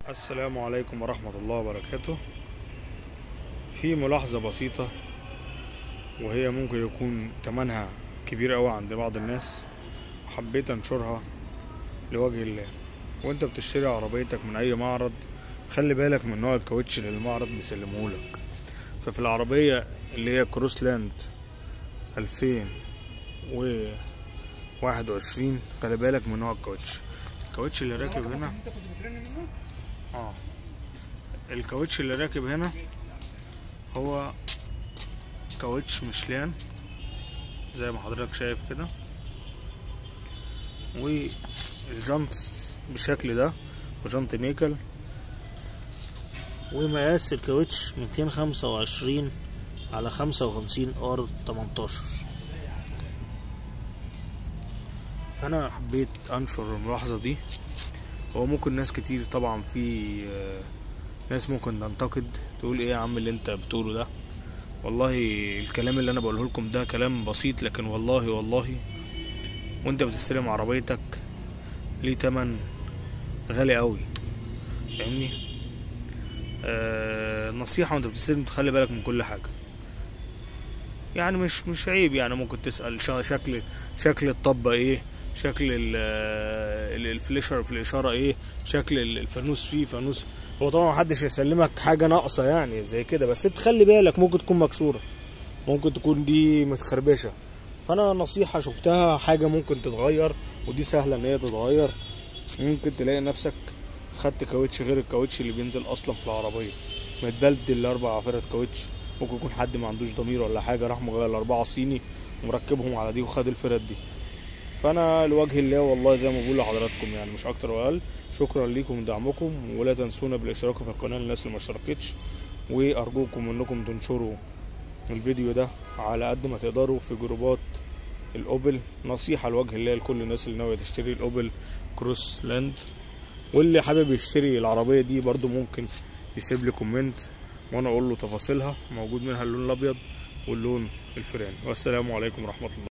السلام عليكم ورحمة الله وبركاته في ملاحظة بسيطة وهي ممكن يكون تمنها كبير أوي عند بعض الناس حبيت أنشرها لوجه الله وانت بتشتري عربيتك من أي معرض خلي بالك من نوع الكاوتش اللي المعرض بيسلمهولك ففي العربية اللي هي كروس لاند ألفين وواحد وعشرين خلي بالك من نوع الكاوتش الكاوتش اللي راكب هنا انت كنت بترن منه اه الكاوتش اللي راكب هنا هو كاوتش مشلان زي ما حضرتك شايف كده والجنط بالشكل ده وجنط نيكل ومقاس الكاوتش ميتين خمسة وعشرين على خمسة وخمسين ار تمنتاشر فأنا حبيت أنشر الملاحظة دي هو ممكن ناس كتير طبعا في آه، ناس ممكن تنتقد تقول ايه يا عم اللي انت بتقوله ده والله الكلام اللي انا بقوله لكم ده كلام بسيط لكن والله والله وانت بتستلم عربيتك ليه تمن غالي قوي فاهمني آه نصيحة وانت بتستلم تخلي بالك من كل حاجة يعني مش مش عيب يعني ممكن تسأل شا- شكل شكل الطبة ايه شكل ال- ال- الفليشر في الإشارة ايه شكل ال- الفانوس فيه فانوس هو طبعا محدش يسلمك حاجة ناقصة يعني زي كده بس انت خلي بالك ممكن تكون مكسورة ممكن تكون دي متخربشة فانا نصيحة شفتها حاجة ممكن تتغير ودي سهلة ان هي تتغير ممكن تلاقي نفسك خدت كاوتش غير الكاوتش اللي بينزل اصلا في العربية متبدل اربع عفرة كاوتش ممكن يكون حد ما عندوش ضمير ولا حاجة راح مغير الاربعة صيني ومركبهم على دي وخد الفرد دي فانا لوجه الله والله زي ما بقول لحضراتكم يعني مش اكتر ولا اقل شكرا ليكم ودعمكم ولا تنسونا بالاشتراك في القناه للناس اللي ما اشتركتش وارجوكم انكم تنشروا الفيديو ده على قد ما تقدروا في جروبات الاوبل نصيحه لوجه الله لكل الناس اللي ناويه تشتري الاوبل كروس لاند واللي حابب يشتري العربيه دي برضو ممكن يسيب لي كومنت وانا اقول له تفاصيلها موجود منها اللون الابيض واللون الفراني والسلام عليكم ورحمه الله